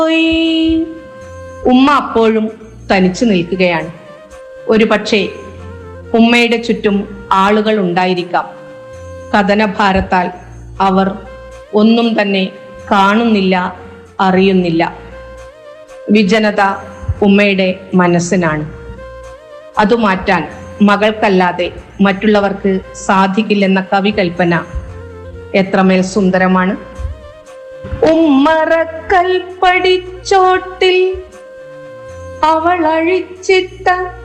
പോയി ഉമ്മ അപ്പോഴും തനിച്ചു നിൽക്കുകയാണ് ഒരു പക്ഷേ ഉമ്മയുടെ ചുറ്റും ആളുകൾ ഉണ്ടായിരിക്കാം കഥനഭാരത്താൽ അവർ ഒന്നും തന്നെ കാണുന്നില്ല അറിയുന്നില്ല വിജനത ഉമ്മയുടെ മനസ്സിനാണ് അത് മാറ്റാൻ മകൾക്കല്ലാതെ മറ്റുള്ളവർക്ക് സാധിക്കില്ലെന്ന കവി കൽപ്പന എത്രമേൽ സുന്ദരമാണ് ഉമ്മറക്കൽ പടിച്ചോട്ടിൽ അവൾ അഴിച്ചിട്ട